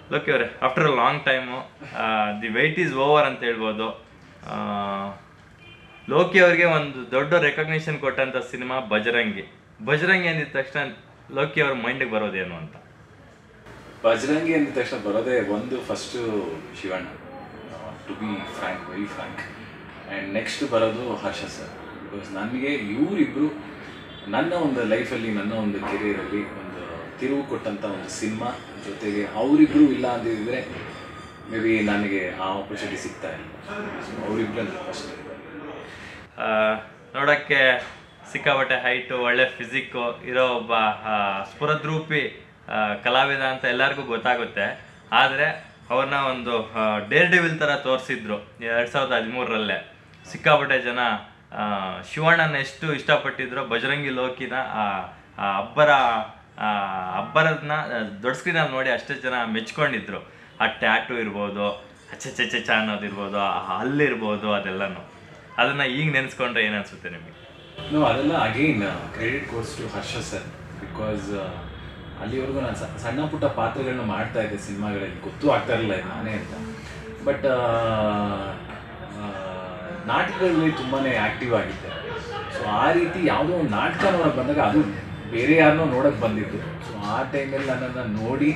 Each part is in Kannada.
ಲೋಕಿ ಅವರೇ after a long time the wait is over ಅಂತ ಹೇಳ್ಬೋದು ಆ, ಲೋಕಿ ಅವರಿಗೆ ಒಂದು ದೊಡ್ಡ ರೆಕಗ್ನಿಷನ್ ಕೊಟ್ಟಂಥ ಸಿನಿಮಾ ಬಜರಂಗಿ ಬಜರಂಗಿ ಅಂದಿದ ತಕ್ಷಣ ಲೋಕಿ ಅವ್ರ ಮೈಂಡಿಗೆ ಬರೋದೇನು ಅಂತ ಬಜರಂಗಿ ಅಂದ ತಕ್ಷಣ ಬರೋದೇ ಒಂದು first Shivanna to be frank very frank and next ಬರೋದು ಹರ್ಷ ಸರ್ ಬಿಕಾಸ್ ನನಗೆ ಇವರಿಬ್ಬರು ನನ್ನ ಒಂದು ಲೈಫಲ್ಲಿ ನನ್ನ ಒಂದು ಕೆರಿಯರಲ್ಲಿ ಒಂದು ತಿರುವು ಕೊಟ್ಟಂಥ ಒಂದು ಸಿನಿಮಾ ಜೊತೆಗೆ ಅವರಿಬ್ಬರು ಇಲ್ಲ ಅಂದಿದ್ರೆ ಮೇ ಬಿ ನನಗೆ ಆ ಆಪರ್ಚುನಿಟಿ ಸಿಗ್ತಾ ಇಲ್ಲ ಸೊ ಅವರಿಬ್ಬರಲ್ಲಿ ಫಸ್ಟ್ ಆ, ನೋಡಕ್ಕೆ ಸಿಕ್ಕಾಪಟ್ಟೆ ಹೈಟು ಒಳ್ಳೆ ಫಿಸಿಕ್ಕು ಇರೋ ಒಬ್ಬ ಆ, ಸ್ಫುರದ್ರೂಪಿ ಆ, ಕಲಾವಿದ ಅಂತ ಎಲ್ಲರಿಗೂ ಗೊತ್ತಾಗುತ್ತೆ ಆದರೆ ಅವ್ರನ್ನ ಒಂದು ಡೇರ್ ಡೆವಿಲ್ ಥರ ತೋರಿಸಿದ್ರು ಎರಡು ಸಾವಿರದ ಹದಿಮೂರರಲ್ಲೇ ಸಿಕ್ಕಾಪಟ್ಟೆ ಜನ ಆ, ಶಿವಣ್ಣನ ಎಷ್ಟು ಇಷ್ಟಪಟ್ಟಿದ್ರು ಬಜರಂಗಿ ಲೋಕಿನ ಆ ಆ ಅಬ್ಬರ ಆ ಅಬ್ಬರದನ್ನ ದೊಡ್ಡ ಸ್ಕ್ರೀನಲ್ಲಿ ನೋಡಿ ಅಷ್ಟೇ ಜನ ಮೆಚ್ಕೊಂಡಿದ್ರು ಆ ಟ್ಯಾಟು ಇರ್ಬೋದು ಅಚ್ಚಚ್ಚಚ್ಚ ಅನ್ನೋದಿರ್ಬೋದು ಆ ಹಲ್ಲಿರ್ಬೋದು ಅದೆಲ್ಲನೂ ಅದನ್ನ ಈಗ ನೆನೆಸ್ಕೊಂಡ್ರೆ ಏನು ಅನ್ಸುತ್ತೆ ನಿಮಗೆ ನೋ ಅದೆಲ್ಲ again credit goes to Harsha sir because ಅಲ್ಲಿವರೆಗೂ ನಾನು ಸ- ಸಣ್ಣ ಪುಟ್ಟ ಪಾತ್ರಗಳನ್ನ ಮಾಡ್ತಾ ಇದ್ದೆ ಸಿನಿಮಾಗಳಲ್ಲಿ ಗೊತ್ತೂ ಆಗ್ತಾ ಇರಲಿಲ್ಲ ಇದು ನಾನೇ ಅಂತ ಬಟ್ ನಾಟಕಗಳಲ್ಲಿ ತುಂಬಾ ಆ್ಯಕ್ಟಿವ್ ಆಗಿದ್ದೆ ಸೊ ಆ ರೀತಿ ಯಾವುದೋ ಒಂದು ನಾಟಕ ನೋಡೋಕೆ ಬಂದಾಗ ಅದು ಬೇರೆ ಯಾರನ್ನೋ ನೋಡೋಕೆ ಬಂದಿದ್ದು ಸೊ ಆ ಟೈಮಲ್ಲಿ ನನ್ನನ್ನು ನೋಡಿ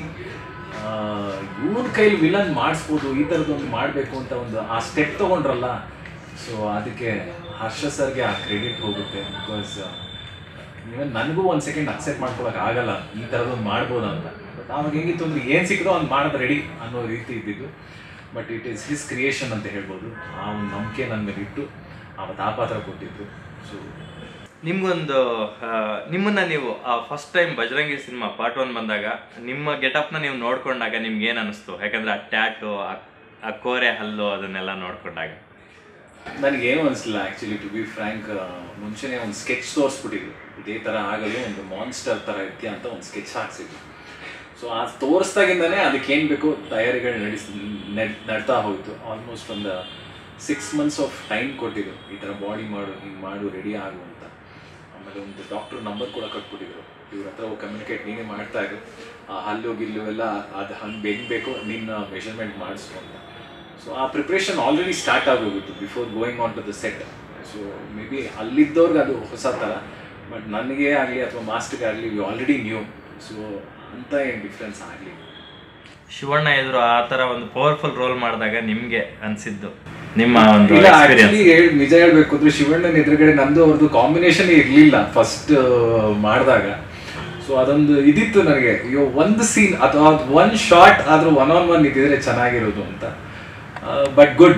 ಇವನ ಕೈಲಿ ವಿಲನ್ ಮಾಡಿಸ್ಬೋದು ಈ ಥರದ್ದೊಂದು ಮಾಡಬೇಕು ಅಂತ ಒಂದು ಆ ಸ್ಟೆಪ್ ತೊಗೊಂಡ್ರಲ್ಲ ಸೊ ಅದಕ್ಕೆ ಹರ್ಷ ಸರ್ಗೆ ಆ ಕ್ರೆಡಿಟ್ ಹೋಗುತ್ತೆ ಬಿಕಾಸ್ ಇವನ್ ನನಗೂ ಒಂದು ಸೆಕೆಂಡ್ ಅಕ್ಸೆಪ್ಟ್ ಮಾಡ್ಕೊಳಕ್ಕೆ ಆಗಲ್ಲ ಈ ಥರದೊಂದು ಮಾಡ್ಬೋದು ಅಂತ ಬಟ್ ಅವಾಗ ಹೆಂಗಿತ್ತು ಅಂದ್ರೆ ಏನು ಸಿಕ್ಕಿದೋ ಒಂದು ಮಾಡೋದು ರೆಡಿ ಅನ್ನೋ ರೀತಿ ಇದ್ದಿದ್ದು but it is his creation ಅಂತ ಹೇಳ್ಬೋದು ಆ ಒಂದು ನಂಬಿಕೆ ನನ್ನ ಮೇಲೆ ಇಟ್ಟು ಅವತ್ತು ಆ ಪಾತ್ರ ಕೊಟ್ಟಿದ್ದು ಸೊ ನಿಮ್ಗೊಂದು ಆ, ನಿಮ್ಮನ್ನ ನೀವು first time Bajrangi cinema part one ಬಂದಾಗ ನಿಮ್ಮ ಗೆಟಪ್ನ ನೀವು ನೋಡ್ಕೊಂಡಾಗ ನಿಮ್ಗೆ ಏನು ಅನಿಸ್ತು ಯಾಕಂದ್ರೆ ಆ ಟ್ಯಾಟು ಆ ಕೋರೆ ಹಲ್ಲು ಅದನ್ನೆಲ್ಲ ನೋಡ್ಕೊಂಡಾಗ ನನಗೇನು ಅನಿಸ್ಲಿಲ್ಲ ಆ್ಯಕ್ಚುಲಿ ಟು ಬಿ ಫ್ರ್ಯಾಂಕ್ ಮುಂಚೆನೇ ಒಂದು ಸ್ಕೆಚ್ ತೋರಿಸ್ಬಿಟ್ಟಿದ್ರು ಇದೇ ಥರ ಆಗಲು ಒಂದು ಮಾನ್ಸ್ಟರ್ ಥರ ಇರ್ತೀಯ ಅಂತ ಒಂದು ಸ್ಕೆಚ್ ಹಾಕ್ಸಿದ್ರು ಸೊ ಆ ತೋರಿಸ್ದಾಗಿಂದನೇ ಅದಕ್ಕೆ ಏನು ಬೇಕೋ ತಯಾರಿಗಳು ನಡೆಸ್ ನಡ್ ನಡ್ತಾ ಹೋಯಿತು ಆಲ್ಮೋಸ್ಟ್ ಒಂದು ಸಿಕ್ಸ್ ಮಂತ್ಸ್ ಆಫ್ ಟೈಮ್ ಕೊಟ್ಟಿದ್ರು ಈ ಥರ ಬಾಡಿ ಮಾಡು ಹಿಂಗೆ ಮಾಡು ರೆಡಿ ಆಗು ಅಂತ ಆಮೇಲೆ ಒಂದು ಡಾಕ್ಟ್ರ್ ನಂಬರ್ ಕೂಡ ಕಟ್ಬಿಟ್ಟಿದ್ರು ಇವ್ರ ಹತ್ರ ಕಮ್ಯುನಿಕೇಟ್ ನೀನೇ ಮಾಡ್ತಾ ಇರು ಆ ಹಲ್ಲು ಗಿಲ್ಲು ಎಲ್ಲ ಅದು ಹಂಗೆ ಹೆಂಗೆ ಬೇಕೋ ನಿನ್ನ ಮೆಷರ್ಮೆಂಟ್ ಮಾಡಿಸ್ಕೊ ಅಂತ ಸೊ ಆ ಪ್ರಿಪ್ರೇಷನ್ ಆಲ್ರೆಡಿ ಸ್ಟಾರ್ಟ್ ಆಗೋಗಿತ್ತು before going on to the set so maybe ಅಲ್ಲಿದ್ದವ್ರಿಗೆ ಅದು ಹೊಸ ಥರ ಬಟ್ ನನಗೆ ಆಗಲಿ ಅಥವಾ ಮಾಸ್ಟರ್ಗೆ ಆಗಲಿ ವಿ ಆಲ್ರೆಡಿ ನ್ಯೂ ಸೊ ಅಂತ ಏನು ಡಿಫ್ರೆನ್ಸ್ ಆಗಲಿ ಶಿವಣ್ಣ ಎದುರು ಆ ಥರ ಒಂದು ಪವರ್ಫುಲ್ ರೋಲ್ ಮಾಡಿದಾಗ ನಿಮ್ಗೆ ಅನ್ಸಿದ್ದು ನಿಮ್ಮ ಒಂದು ಇಲ್ಲ ಎಕ್ಸ್ಪೀರಿಯನ್ಸ್ ಆಕ್ಚುಲಿ ನಿಜ ಹೇಳ್ಬೇಕು ಅಂದ್ರೆ ಶಿವಣ್ಣನ ಎದುರುಗಡೆ ನಂದು ಅವ್ರದ್ದು ಕಾಂಬಿನೇಷನ್ ಇರಲಿಲ್ಲ ಫಸ್ಟ್ ಮಾಡಿದಾಗ ಸೊ ಅದೊಂದು ಇದಿತ್ತು ನನಗೆ ಅಯ್ಯೋ ಒಂದು ಸೀನ್ ಅಥವಾ ಒನ್ ಶಾರ್ಟ್ ಆದ್ರೂ ಒನ್ ಆನ್ ಒನ್ ಇದ್ದಿದ್ರೆ ಚೆನ್ನಾಗಿರೋದು ಅಂತ ಬಟ್ ಗುಡ್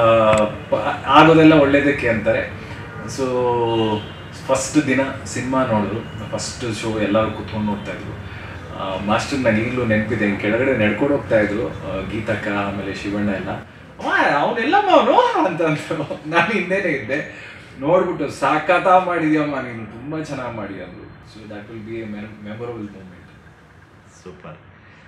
ಆಗೋದೆಲ್ಲ ಒಳ್ಳೇದಕ್ಕೆ ಅಂತಾರೆ ಸೊ ಫಸ್ಟ್ ದಿನ ಸಿನಿಮಾ ನೋಡಿದ್ರು ಫಸ್ಟ್ ಶೋ ಎಲ್ಲರೂ ಕುತ್ಕೊಂಡು ನೋಡ್ತಾ ಇದ್ರು ಮಾಸ್ಟರ್ ನಾನು ಈಗಲೂ ನೆನಪಿದೆ ಹಿಂಗೆ ಕೆಳಗಡೆ ನಡ್ಕೊಂಡು ಹೋಗ್ತಾ ಇದ್ರು ಆ, ಗೀತಕ್ಕ ಆಮೇಲೆ ಶಿವಣ್ಣ ಎಲ್ಲ ಅವನೆಲ್ಲಮ್ಮ ಅವನು ಅಂತ ಅಂದ್ರು ನಾನು ಹಿಂದೆನೇ ಇದ್ದೆ ನೋಡ್ಬಿಟ್ಟು ಸಾಕತಾ ಮಾಡಿದ್ಯಮ್ಮ ನೀನು ತುಂಬಾ ಚೆನ್ನಾಗಿ ಮಾಡಿ ಅಂದ್ರು so that will be a memorable moment super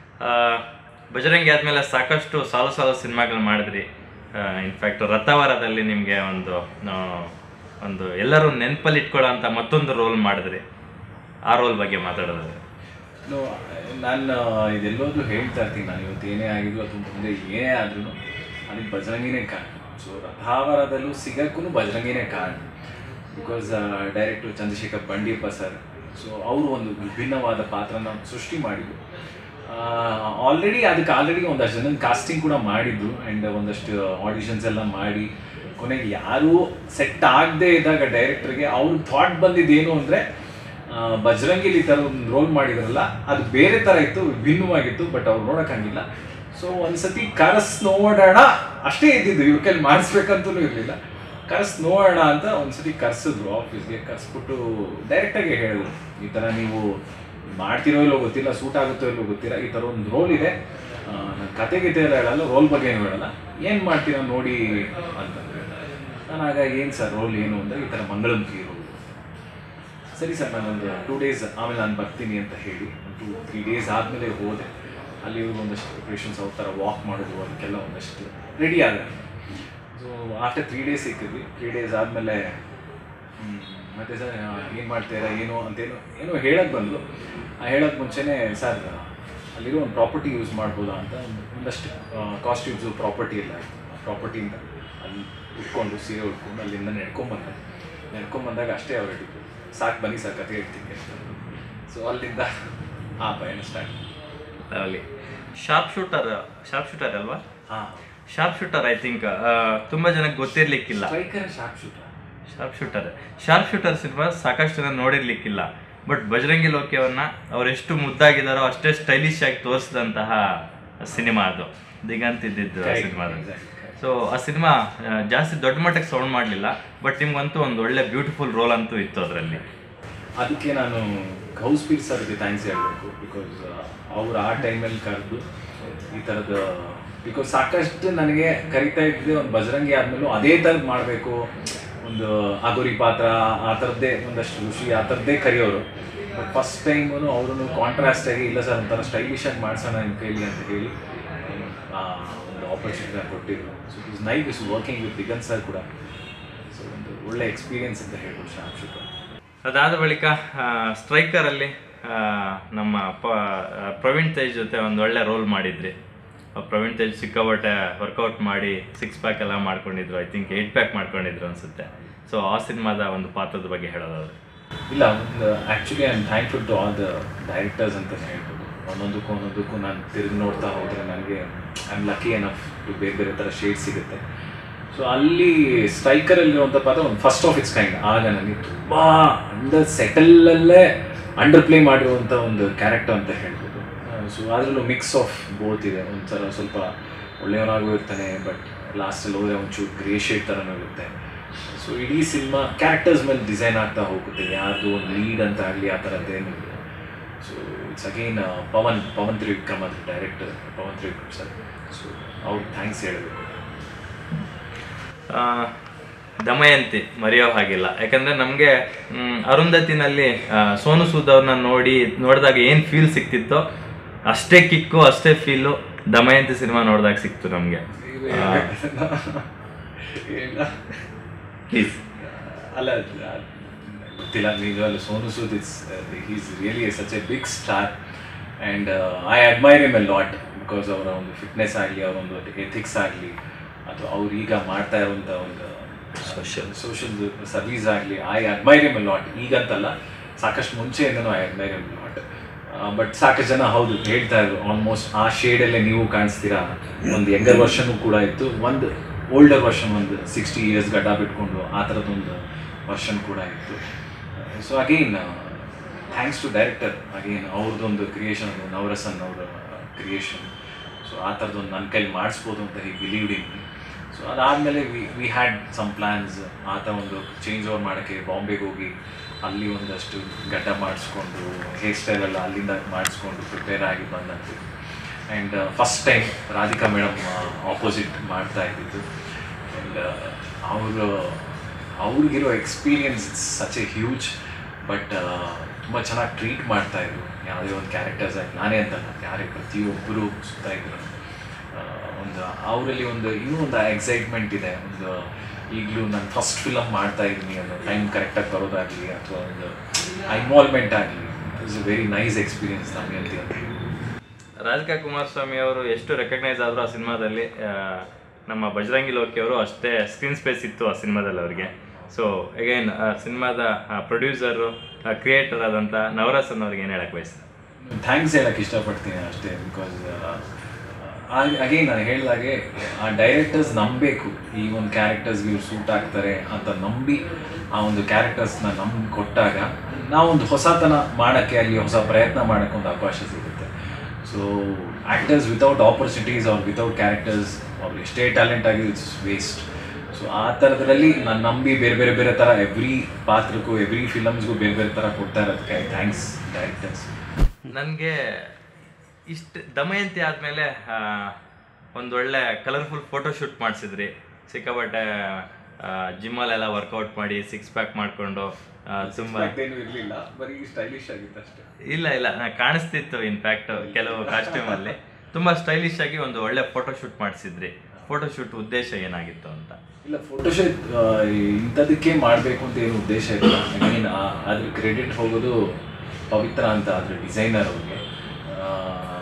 Bajrangi ಆದಮೇಲೆ ಸಾಕಷ್ಟು ಸಾಲು ಸಾಲು ಸಿನಿಮಾಗಳು ಮಾಡಿದ್ರಿ ಇನ್ಫ್ಯಾಕ್ಟ್ ರಥವರದಲ್ಲಿ ನಿಮಗೆ ಒಂದು ಆ, ಒಂದು ಎಲ್ಲರೂ ನೆನಪಲ್ಲಿ ಇಟ್ಕೊಳ್ಳೋ ಅಂತ ಮತ್ತೊಂದು ರೋಲ್ ಮಾಡಿದ್ರಿ ಆ ರೋಲ್ ಬಗ್ಗೆ ಮಾತಾಡೋದಾದ್ರೆ ನೋ ನಾನು ಇದೆಲ್ಲೋದು ಹೇಳ್ತಾ ಇರ್ತೀನಿ ನಾನು ಇವತ್ತು ಏನೇ ಆಗಿದ್ರು ಅಥವಾ ಮುಂದೆ ಏನೇ ಆದ್ರೂ ಅದಕ್ಕೆ ಬಜರಂಗಿನೇ ಕಾರಣ ಸೊ ರಥಾವರದಲ್ಲೂ ಸಿಗಕ್ಕೂ ಬಜರಂಗಿನೇ ಕಾರಣ because director Chandrashekhar Bandiyappa sir so ಅವರು ಒಂದು ವಿಭಿನ್ನವಾದ ಪಾತ್ರನ ಸೃಷ್ಟಿ ಮಾಡಿದ್ರು ಆಲ್ರೆಡಿ ಅದಕ್ಕೆ ಆಲ್ರೆಡಿ ಒಂದಷ್ಟು ಜನ ಕಾಸ್ಟಿಂಗ್ ಕೂಡ ಮಾಡಿದ್ರು ಆ್ಯಂಡ್ ಒಂದಷ್ಟು ಆಡಿಷನ್ಸ್ ಎಲ್ಲ ಮಾಡಿ ಕೊನೆಗೆ ಯಾರೂ ಸೆಟ್ ಆಗದೆ ಇದ್ದಾಗ ಡೈರೆಕ್ಟರ್ಗೆ ಅವ್ರ ಥಾಟ್ ಬಂದಿದ್ದೇನು ಅಂದರೆ ಬಜರಂಗಿಲಿ ಈ ಥರ ಒಂದು ರೋಲ್ ಮಾಡಿದ್ರಲ್ಲ ಅದು ಬೇರೆ ಥರ ಇತ್ತು ವಿಭಿನ್ನವಾಗಿತ್ತು ಬಟ್ ಅವ್ರು ನೋಡೋಕ್ಕಾಗಿಲ್ಲ ಸೊ ಒಂದ್ಸತಿ ಕರೆಸ್ ನೋಡೋಣ ಅಷ್ಟೇ ಇದ್ದಿದ್ದು ಇವ್ರ ಕೈಲಿ ಮಾಡಿಸ್ಬೇಕಂತೂ ಇರಲಿಲ್ಲ ಕರೆಸ್ ನೋಡೋಣ ಅಂತ ಒಂದ್ಸತಿ ಕರ್ಸಿದ್ರು ಆಫೀಸ್ಗೆ ಕರ್ಸ್ಬಿಟ್ಟು ಡೈರೆಕ್ಟಾಗಿ ಹೇಳಿದ್ರು ಈ ಥರ ನೀವು ಮಾಡ್ತಿರೋ ಇಲ್ಲೋ ಗೊತ್ತಿಲ್ಲ ಸೂಟ್ ಆಗುತ್ತೋ ಇಲ್ಲೋ ಗೊತ್ತಿಲ್ಲ ಈ ಥರ ಒಂದು ರೋಲ್ ಇದೆ ನನ್ನ ಕತೆ ಗೀತೆ ಎಲ್ಲ ಹೇಳಲ್ಲ ರೋಲ್ ಬಗ್ಗೆ ಏನು ಹೇಳಲ್ಲ ಏನು ಮಾಡ್ತೀರಾ ನೋಡಿ ಅಂತ ನಾನು ಆಗ ಏನು ಸರ್ ರೋಲ್ ಏನು ಅಂದರೆ ಈ ಥರ ಮಂಗಳಮುಖಿ ರೋಲ್ ಸರಿ ಸರ್ ನಾನೊಂದು ಟೂ ಡೇಸ್ ಆಮೇಲೆ ನಾನು ಬರ್ತೀನಿ ಅಂತ ಹೇಳಿ ಟೂ ತ್ರೀ ಡೇಸ್ ಆದಮೇಲೆ ಹೋದೆ ಅಲ್ಲಿ ಇವ್ರು ಒಂದಷ್ಟು ಪ್ರಿಪ್ರೇಷನ್ಸ್ ಅವ್ರ ಥರ ವಾಕ್ ಮಾಡೋದು ಅದಕ್ಕೆಲ್ಲ ಒಂದಷ್ಟು ರೆಡಿ ಆದ ಸೊ ಆಫ್ಟರ್ ತ್ರೀ ಡೇಸ್ ಸಿಕ್ಕಿದ್ವಿ ತ್ರೀ ಡೇಸ್ ಆದಮೇಲೆ ಮತ್ತೆ ಸರ್ ಏನು ಮಾಡ್ತೀರಾ ಏನು ಅಂತೇನು ಏನೋ ಹೇಳಕ್ಕೆ ಬಂದರು ಆ ಹೇಳೋಕ್ಕೆ ಮುಂಚೆನೇ ಸರ್ ಅಲ್ಲಿರೋ ಒಂದು ಪ್ರಾಪರ್ಟಿ ಯೂಸ್ ಮಾಡ್ಬೋದಾ ಅಂತ ಒಂದು ಒಂದಷ್ಟು ಕಾಸ್ಟ್ಯೂಮ್ಸು ಪ್ರಾಪರ್ಟಿ ಎಲ್ಲ ಇತ್ತು ಪ್ರಾಪರ್ಟಿಯಿಂದ ಅಲ್ಲಿ ಉಟ್ಕೊಂಡು ಸೀರೆ ಉಟ್ಕೊಂಡು ಅಲ್ಲಿಂದ ನಡ್ಕೊಂಬಂದೆ ನಡ್ಕೊಂಬಂದಾಗ ಅಷ್ಟೇ ಅವ್ರು ಹೇಳಿದ್ರು ಸಾಕು ಬನ್ನಿ ಸರ್ ಕತೆ ಹೇಳ್ತೀನಿ ಅಂತ ಸೊ ಅಲ್ಲಿಂದ ಆ ಪಯಣ start lovely sharp shooter sharp shooter ಅಲ್ವಾ ಹಾಂ ಶಾರ್ಪ್ ಶೂಟರ್ ಐ ಥಿಂಕ್ ತುಂಬ ಜನಕ್ಕೆ ಗೊತ್ತಿರ್ಲಿಕ್ಕಿಲ್ಲ striker sharp shooter sharp shooter sharp shooter cinema ಸಾಕಷ್ಟು ಜನ ನೋಡಿರ್ಲಿಕ್ಕಿಲ್ಲ ಬಟ್ ಬಜರಂಗಿ ಲೋಕಿಯವನ್ನ ಅವರೆಷ್ಟು ಮುದ್ದಾಗಿದ್ದಾರೋ ಅಷ್ಟೇ ಸ್ಟೈಲಿಶ್ ಆಗಿ ತೋರಿಸಿದಂತಹ ಸಿನಿಮಾ ಅದು ದಿಗಂತ್ ಇದ್ದಿದ್ದು ಆ ಸಿನಿಮಾದಲ್ಲಿ ಸೊ ಆ ಸಿನಿಮಾ ಜಾಸ್ತಿ ದೊಡ್ಡ ಮಟ್ಟಕ್ಕೆ ಸೌಂಡ್ ಮಾಡಲಿಲ್ಲ ಬಟ್ ನಿಮ್ಗಂತೂ ಒಂದು ಒಳ್ಳೆ ಬ್ಯೂಟಿಫುಲ್ ರೋಲ್ ಅಂತೂ ಇತ್ತು ಅದರಲ್ಲಿ ಅದಕ್ಕೆ ನಾನು ಗೌಸ್ ಪೀರ್ ಸರ್ಗೆ ಥ್ಯಾಂಕ್ಸ್ ಹೇಳಬೇಕು ಬಿಕಾಸ್ ಅವ್ರು ಆ ಟೈಮಲ್ಲಿ ಕರೆದು ಈ ಥರದ ಬಿಕಾಸ್ ಸಾಕಷ್ಟು ನನಗೆ ಕರಿತಾ ಇದ್ದೆ ಒಂದು ಬಜರಂಗಿ ಆದಮೇಲೂ ಅದೇ ಥರದ್ದು ಮಾಡಬೇಕು ಒಂದು ಅಗೋರಿ ಪಾತ್ರ ಆ ಥರದ್ದೇ ಒಂದಷ್ಟು ಋಷಿ ಆ ಥರದ್ದೇ ಕರೆಯೋರು ಬಟ್ ಫಸ್ಟ್ ಟೈಮು ಅವರು ಕಾಂಟ್ರಾಸ್ಟ್ ಆಗಿ ಇಲ್ಲ ಸರ್ ಒಂಥರ ಸ್ಟೈಲಿಶ್ ಆಗಿ ಮಾಡ್ಸೋಣ ನಿಮ್ಮ ಕೈಲಿ ಅಂತ ಹೇಳಿ ಆ, ಒಂದು ಆಪರ್ಚುನಿಟಿ ಕೊಟ್ಟಿದ್ರು so is night is working with Digan sir ಕೂಡ ಸೊ ಒಂದು ಒಳ್ಳೆ ಎಕ್ಸ್ಪೀರಿಯನ್ಸ್ ಅಂತ ಹೇಳ್ಬೋದು ಶಾಪ್ ಶೂಟರ್ ಅದಾದ ಬಳಿಕ ಸ್ಟ್ರೈಕರ್ ಅಲ್ಲಿ ಆ, ನಮ್ಮ ಪ ಆ, ಪ್ರವೀಣ್ ತೇಜ್ ಜೊತೆ ಒಂದು ಒಳ್ಳೆ ರೋಲ್ ಮಾಡಿದ್ರಿ ಆ ಪ್ರವೀಣ್ ತೇಜ್ ಸಿಕ್ಕಾಪಟ್ಟೆ ವರ್ಕೌಟ್ ಮಾಡಿ ಸಿಕ್ಸ್ ಪ್ಯಾಕ್ ಎಲ್ಲ ಮಾಡ್ಕೊಂಡಿದ್ರು ಐ ಥಿಂಕ್ ಏಯ್ಟ್ ಪ್ಯಾಕ್ ಮಾಡ್ಕೊಂಡಿದ್ರು ಅನ್ಸುತ್ತೆ ಸೊ ಆ ಸಿನಿಮಾದ ಒಂದು ಪಾತ್ರದ ಬಗ್ಗೆ ಹೇಳೋದಾದ್ರೆ ಇಲ್ಲ ಒಂದು actually I am thankful to all the directors ಅಂತಲೇ ಹೇಳ್ಬೋದು ಒಂದೊಂದಕ್ಕೂ ಒಂದೊಂದಕ್ಕೂ ನಾನು ತಿರುಗಿ ನೋಡ್ತಾ ಹೋದರೆ ನನಗೆ ಐ ಆಮ್ ಲಕ್ಕಿ ಎನಫ್ ಬೇರೆ ಬೇರೆ ಥರ ಶೇಡ್ ಸಿಗುತ್ತೆ ಸೊ ಅಲ್ಲಿ ಸ್ಟ್ರೈಕರಲ್ಲಿರುವಂಥ ಪಾತ್ರ ಒಂದು ಫಸ್ಟ್ ಆಫ್ ಇಟ್ಸ್ ಕೈಂಡ್ ಆಗ ನನಗೆ ತುಂಬ ಅಂಡರ್ ಸೆಟಲ್ಲಲ್ಲೇ ಅಂಡರ್ ಪ್ಲೇ ಮಾಡಿರುವಂಥ ಒಂದು ಕ್ಯಾರೆಕ್ಟರ್ ಅಂತ ಹೇಳ್ಬೋದು ಸೊ ಅದರಲ್ಲೂ ಮಿಕ್ಸ್ ಆಫ್ ಬೋತ್ ಇದೆ ಒಂಥರ ಸ್ವಲ್ಪ ಒಳ್ಳೆಯವನಾಗೂ ಇರ್ತಾನೆ ಬಟ್ ಲಾಸ್ಟಲ್ಲಿ ಹೋದರೆ ಒಂಚೂರು ಗ್ರೇ ಶೇಡ್ ಥರನೂ ಇರುತ್ತೆ ಸೊ ಇಡೀ ಸಿನಿಮಾ ಕ್ಯಾರೆಕ್ಟರ್ಸ್ ಮೇಲೆ ಡಿಸೈನ್ ಆಗ್ತಾ ಹೋಗುತ್ತೆ ಯಾರ್ದು ಒಂದು ಲೀಡ್ ಅಂತ ಆಗಲಿ ಆ ಥರದ್ದೇನು ಇಲ್ಲ so it's again Pavan Pavan Trivikram ಅದು director Pavan Trivikram sir so ಅವ್ರಿಗೆ ಥ್ಯಾಂಕ್ಸ್ ಹೇಳಬೇಕು ಆ, ದಮಯಂತಿ ಮರೆಯೋ ಹಾಗಿಲ್ಲ ಯಾಕಂದ್ರೆ ನಮಗೆ ಅರುಂಧತಿನಲ್ಲಿ ಆ, ಸೋನು ಸೂದ್ ಅವ್ರನ್ನ ನೋಡಿ ನೋಡಿದಾಗ ಏನು ಫೀಲ್ ಸಿಕ್ತಿತ್ತೋ ಅಷ್ಟೇ ಕಿಕ್ಕು ಅಷ್ಟೇ ಫೀಲು ದಮಯಂತಿ ಸಿನಿಮಾ ನೋಡಿದಾಗ ಸಿಕ್ತು ನಮಗೆ ಪ್ಲೀಸ್ ಅಲ್ಲ ಅದ್- ಗೊತ್ತಿಲ್ಲ ನಿಜವಾಗ್ಲೂ Sonu Sood it's is really such a big star and I admire him a lot because ಅವರ ಒಂದು ಫಿಟ್ನೆಸ್ ಆಗಲಿ ಅವರ ಒಂದು ಎಥಿಕ್ಸ್ ಆಗಲಿ ಅಥವಾ ಅವ್ರು ಈಗ ಮಾಡ್ತಾ ಇರುವಂಥ ಒಂದು ಸೋಷಿಯಲ್ ಸೋಷಿಯಲ್ ಸರ್ವೀಸ್ ಆಗಲಿ I admire him a lot ಈಗಂತಲ್ಲ ಸಾಕಷ್ಟು ಮುಂಚೆಯಿಂದನೂ I admire him lot but ಸಾಕಷ್ಟು ಜನ ಹೌದು ಹೇಳ್ತಾ ಇದ್ರು ಆಲ್ಮೋಸ್ಟ್ ಆ ಶೇಡಲ್ಲೇ ನೀವು ಕಾಣಿಸ್ತೀರಾ ಒಂದು ಯಂಗರ್ ವರ್ಷನೂ ಕೂಡ ಇತ್ತು ಒಂದು ಓಲ್ಡರ್ ವರ್ಷನ್ ಒಂದು ಸಿಕ್ಸ್ಟಿ ಇಯರ್ಸ್ ಗಡ್ಡ ಬಿಟ್ಕೊಂಡು ಆ ಥರದ್ದೊಂದು ವರ್ಷನ್ ಕೂಡ ಇತ್ತು so again thanks to director again ಅವ್ರದ್ದೊಂದು ಕ್ರಿಯೇಷನ್ ಅದು ನವರಸನ್ ಅವರ ಕ್ರಿಯೇಷನ್ ಸೊ ಆ ಥರದ್ದೊಂದು ನನ್ನ ಕೈಲಿ ಮಾಡಿಸ್ಬೋದು ಅಂತ ಹಿ ಬಿಲೀವ್ಡ್ ಇನ್ ಸೊ ಅದಾದಮೇಲೆ we we had some plans ಆತ ಒಂದು ಚೇಂಜ್ ಓವರ್ ಮಾಡೋಕ್ಕೆ ಬಾಂಬೆಗೆ ಹೋಗಿ ಅಲ್ಲಿ ಒಂದಷ್ಟು ಗಡ್ಡ ಮಾಡಿಸ್ಕೊಂಡು ಹೇರ್ ಸ್ಟೈಲ್ ಎಲ್ಲ ಅಲ್ಲಿಂದ ಮಾಡಿಸ್ಕೊಂಡು ಪ್ರಿಪೇರ್ ಆಗಿ ಬಂದಂತೆ and first time Radhika madam opposite ಮಾಡ್ತಾ ಇದ್ದಿದ್ದು ಆ್ಯಂಡ್ ಅವರು ಅವ್ರಿಗಿರೋ experience it's such a huge but ತುಂಬ ಚೆನ್ನಾಗಿ ಟ್ರೀಟ್ ಮಾಡ್ತಾಯಿದ್ರು ಯಾವುದೇ ಒಂದು ಕ್ಯಾರೆಕ್ಟರ್ಸ್ ಆಗಿ ನಾನೇ ಅಂತಲ್ಲ ಯಾರೇ ಪ್ರತಿಯೊಬ್ಬರು ಸುತ್ತ ಇದ್ರು ಆ, ಒಂದು ಅವರಲ್ಲಿ ಒಂದು ಇನ್ನೂ ಒಂದು ಎಕ್ಸೈಟ್ಮೆಂಟ್ ಇದೆ ಒಂದು ಈಗಲೂ ನಾನು ಫಸ್ಟ್ ಫಿಲಮ್ ಮಾಡ್ತಾ ಇದ್ದೀನಿ ಅನ್ನೋ ಟೈಮ್ ಕರೆಕ್ಟಾಗಿ ಬರೋದಾಗಲಿ ಅಥವಾ ಒಂದು ಇನ್ವಾಲ್ವ್ಮೆಂಟ್ ಆಗಲಿ it's a very nice experience ನಮಗೆ ಅಂತ ಹೇಳಿ ರಾಧಿಕಾ ಕುಮಾರಸ್ವಾಮಿ ಅವರು ಎಷ್ಟು ರೆಕಗ್ನೈಸ್ ಆದರೂ ಆ ಸಿನಿಮಾದಲ್ಲಿ ಆ, ನಮ್ಮ ಬಜರಂಗಿ ಲೋಕಿ ಅವರು ಅಷ್ಟೇ ಸ್ಕ್ರೀನ್ ಸ್ಪೇಸ್ ಇತ್ತು ಆ ಸಿನಿಮಾದಲ್ಲಿ ಅವರಿಗೆ ಸೊ ಅಗೈನ್ ಆ ಸಿನಿಮಾದ ಪ್ರೊಡ್ಯೂಸರು ಕ್ರಿಯೇಟರ್ ಆದಂಥ ನವರಸನ್ ಅವ್ರಿಗೆ ಏನು ಹೇಳಕ್ಕೆ ಬಯಸ್ತಾರೆ ಥ್ಯಾಂಕ್ಸ್ ಹೇಳಕ್ಕೆ ಇಷ್ಟಪಡ್ತೀನಿ ಅಷ್ಟೇ ಬಿಕಾಸ್ ಅಗೇನ್ ನಾನು ಹೇಳಿದಾಗೆ ಆ ಡೈರೆಕ್ಟರ್ಸ್ ನಂಬಬೇಕು ಈ ಒಂದು ಕ್ಯಾರೆಕ್ಟರ್ಸ್ಗೆ ಇವ್ರು ಸೂಟ್ ಆಗ್ತಾರೆ ಅಂತ ನಂಬಿ ಆ ಒಂದು ಕ್ಯಾರೆಕ್ಟರ್ಸ್ನ ನಂಬಿ ಕೊಟ್ಟಾಗ ನಾವೊಂದು ಹೊಸತನ ಮಾಡೋಕ್ಕೆ ಅಲ್ಲಿ ಹೊಸ ಪ್ರಯತ್ನ ಮಾಡೋಕ್ಕೆ ಒಂದು ಅವಕಾಶ ಸಿಗುತ್ತೆ ಸೊ ಆ್ಯಕ್ಟರ್ಸ್ ವಿತೌಟ್ ಆಪರ್ಚುನಿಟೀಸ್ ಅವ್ರು ವಿತೌಟ್ ಕ್ಯಾರೆಕ್ಟರ್ಸ್ ಅವ್ರು ಎಷ್ಟೇ ಟ್ಯಾಲೆಂಟ್ ಆಗಿ ಇಟ್ಸ್ ವೇಸ್ಟ್ ಸೊ ಆ ಥರದ್ರಲ್ಲಿ ನಾನು ನಂಬಿ ಬೇರೆ ಬೇರೆ ಬೇರೆ ಥರ ಎವ್ರಿ ಪಾತ್ರಕ್ಕೂ ಎವ್ರಿ ಫಿಲಮ್ಸ್ಗೂ ಬೇರೆ ಬೇರೆ ಥರ ಕೊಡ್ತಾ ಇರೋದಕ್ಕೆ ಥ್ಯಾಂಕ್ಸ್ ಡೈರೆಕ್ಟರ್ಸ್ ನನಗೆ ಇಷ್ಟು ದಮಯಂತಿ ಆದಮೇಲೆ ಒಂದೊಳ್ಳೆ ಕಲರ್ಫುಲ್ ಫೋಟೋ ಶೂಟ್ ಮಾಡಿಸಿದ್ರಿ ಸಿಕ್ಕಾಪಟ್ಟೆ ಜಿಮ್ಮಲ್ಲೆಲ್ಲ ವರ್ಕೌಟ್ ಮಾಡಿ ಸಿಕ್ಸ್ ಪ್ಯಾಕ್ ಮಾಡಿಕೊಂಡು ತುಂಬ ಏನು ಇರಲಿಲ್ಲ ಬರೀ ಸ್ಟೈಲಿಶ್ ಆಗಿತ್ತು ಅಷ್ಟೇ ಇಲ್ಲ ಇಲ್ಲ ನಾ ಕಾಣಿಸ್ತಿತ್ತು ಇನ್ಫ್ಯಾಕ್ಟ್ ಕೆಲವು ಕಾಸ್ಟ್ಯೂಮಲ್ಲಿ ತುಂಬ ಸ್ಟೈಲಿಶ್ ಆಗಿ ಒಂದು ಒಳ್ಳೆ ಫೋಟೋ ಶೂಟ್ ಮಾಡಿಸಿದ್ರಿ ಫೋಟೋ ಶೂಟ್ ಉದ್ದೇಶ ಏನಾಗಿತ್ತು ಅಂತ ಇಲ್ಲ ಫೋಟೋಶೂಟ್ ಇಂಥದಕ್ಕೆ ಮಾಡಬೇಕು ಅಂತ ಏನು ಉದ್ದೇಶ ಇಲ್ಲ ಐ ಮೀನ್ ಅದ್ರ ಕ್ರೆಡಿಟ್ ಹೋಗೋದು ಪವಿತ್ರ ಅಂತ ಅದ್ರ ಡಿಸೈನರ್ ಅವ್ರಿಗೆ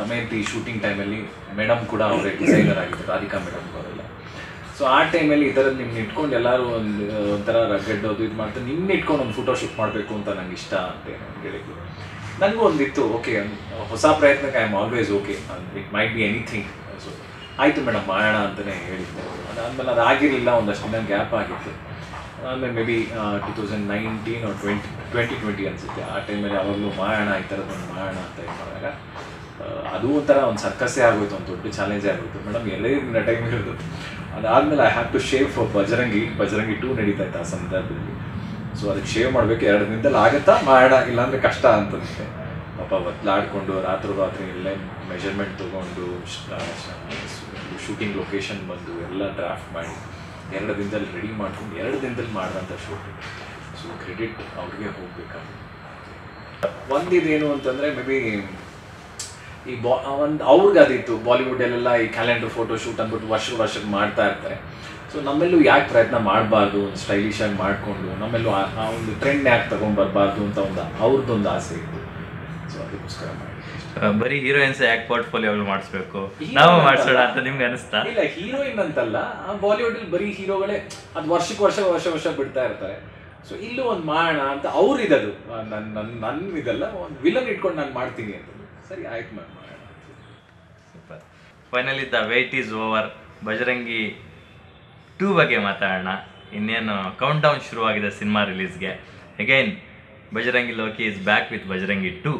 ದಮಯಂತಿ ಶೂಟಿಂಗ್ ಟೈಮಲ್ಲಿ ಮೇಡಮ್ ಕೂಡ ಅವರೇ ಡಿಸೈನರ್ ಆಗಿತ್ತು ರಾಧಿಕಾ ಮೇಡಮ್ ಅವರೆಲ್ಲ ಸೊ ಆ ಟೈಮಲ್ಲಿ ಈ ಥರದ್ದು ನಿಮ್ನ ಇಟ್ಕೊಂಡು ಎಲ್ಲರೂ ಒಂದು ಒಂಥರ ರಗ್ಗಡ್ಡೋದು ಇದು ಮಾಡ್ತಾರೆ ನಿಮ್ನ ಇಟ್ಕೊಂಡು ಒಂದು ಫೋಟೋ ಶೂಟ್ ಮಾಡಬೇಕು ಅಂತ ನಂಗೆ ಇಷ್ಟ ಅಂತ ಏನೋ ಒಂದ್ ಹೇಳಿದ್ರು ನನಗೂ ಒಂದಿತ್ತು ಓಕೆ ಹೊಸ ಪ್ರಯತ್ನಕ್ಕೆ I am always okay it might be anything so ಆಯಿತು ಮೇಡಮ್ ಮಾಡೋಣ ಅಂತಲೇ ಹೇಳಿದ್ದೆ ಅದಾದಮೇಲೆ ಅದು ಆಗಿರಲಿಲ್ಲ ಒಂದಷ್ಟು ದಿನ ಗ್ಯಾಪ್ ಆಗಿತ್ತು ಆಮೇಲೆ maybe two thousand nineteen ಅವ್ರು ಟ್ವೆಂಟಿ ಟ್ವೆಂಟಿ ಟ್ವೆಂಟಿ ಅನಿಸುತ್ತೆ ಆ ಟೈಮಲ್ಲಿ ಯಾವಾಗಲೂ ಮಾಡೋಣ ಈ ಥರದ್ದೊಂದು ಮಾಡೋಣ ಅಂತ ಇದು ಮಾಡಿದಾಗ ಆ, ಅದು ಒಂಥರ ಒಂದು ಸರ್ಕಸ್ಸೇ ಆಗೋಯ್ತು ಒಂದು ದೊಡ್ಡ ಚಾಲೆಂಜೇ ಆಗೋಯ್ತು ಮೇಡಮ್ ಎಲ್ಲೇ ಟೈಮ್ ಇರೋದು ಅದಾದಮೇಲೆ I have to shave for Bajrangi Bajrangi two ನಡೀತಾ ಇತ್ತು ಆ ಸಂದರ್ಭದಲ್ಲಿ ಸೊ ಅದಕ್ಕೆ ಶೇವ್ ಮಾಡಬೇಕು ಎರಡು ದಿನದಲ್ಲಿ ಆಗುತ್ತಾ ಮಾಡೋಣ ಇಲ್ಲಾಂದ್ರೆ ಕಷ್ಟ ಅಂತಂತೆ ಪಾಪ ಒತ್ಲಾಡ್ಕೊಂಡು ರಾತ್ರಿ ರಾತ್ರಿ ಇಲ್ಲೇ ಮೆಜರ್ಮೆಂಟ್ ತೊಗೊಂಡು ಶೂಟಿಂಗ್ ಲೊಕೇಶನ್ ಬಂದು ಎಲ್ಲ ಡ್ರಾಫ್ಟ್ ಮಾಡಿ ಎರಡು ದಿನದಲ್ಲಿ ರೆಡಿ ಮಾಡ್ಕೊಂಡು ಎರಡು ದಿನದಲ್ಲಿ ಮಾಡಿದಂಥ ಶೂಟ್ ಸೊ ಕ್ರೆಡಿಟ್ ಅವ್ರಿಗೆ ಹೋಗ್ಬೇಕಾಗುತ್ತೆ ಒಂದಿದೇನು ಅಂತಂದರೆ ಮೇ ಬಿ ಈ ಬಾ ಒಂದು ಅವ್ರಿಗೆ ಅದಿತ್ತು ಬಾಲಿವುಡಲ್ಲೆಲ್ಲ ಈ ಕ್ಯಾಲೆಂಡರ್ ಫೋಟೋ ಶೂಟ್ ಅಂದ್ಬಿಟ್ಟು ವರ್ಷ ವರ್ಷಕ್ಕೆ ಮಾಡ್ತಾ ಇರ್ತಾರೆ ಸೊ ನಮ್ಮೆಲ್ಲೂ ಯಾಕೆ ಪ್ರಯತ್ನ ಮಾಡಬಾರ್ದು ಒಂದು ಸ್ಟೈಲಿಶ್ ಆಗಿ ಮಾಡಿಕೊಂಡು ನಮ್ಮೆಲ್ಲೂ ಆ ಆ ಒಂದು ಟ್ರೆಂಡ್ ಯಾಕೆ ತೊಗೊಂಡ್ಬರ್ಬಾರ್ದು ಅಂತ ಒಂದು ಅವ್ರದ್ದೊಂದು ಆಸೆ ಇತ್ತು ಸೊ ಅದಕ್ಕೋಸ್ಕರ ಮಾಡಿ ಆ, ಬರೀ ಹೀರೋಯಿನ್ಸ್ ಯಾಕೆ ಪೋರ್ಟ್ಫೋಲಿಯೋ ಮಾಡಿಸ್ಬೇಕು ನಾವು ಮಾಡ್ಸೋಣ ಅಂತ ನಿಮ್ಗೆ ಅನಿಸ್ತಾ ಇಲ್ಲ ಹೀರೋಯಿನ್ ಅಂತಲ್ಲ ಬಾಲಿವುಡ್ ಅಲ್ಲಿ ಬರೀ ಹೀರೋಗಳೇ ಅದು ವರ್ಷಕ್ಕೆ ವರ್ಷ ವರ್ಷ ವರ್ಷ ಬಿಡ್ತಾ ಇರ್ತಾರೆ ಸೊ ಇಲ್ಲೂ ಒಂದು ಮಾಡೋಣ ಅಂತ ಅವ್ರು ಇದದು ನನ್ನ ನನ್ನ ನನ್ನ ಇದಲ್ಲ ಒಂದು ವಿಲನ್ ಇಟ್ಕೊಂಡು ನಾನು ಮಾಡ್ತೀನಿ ಅಂತ ಸರಿ ಆಯ್ತು ಮ್ಯಾಮ್ ಮಾಡೋಣ super finally the wait is over Bajrangi two ಬಗ್ಗೆ ಮಾತಾಡೋಣ ಇನ್ನೇನು ಕೌಂಟ್ ಡೌನ್ ಶುರುವಾಗಿದೆ ಸಿನಿಮಾ ರಿಲೀಸ್ಗೆ again Bajrangi Loki is back with Bajrangi two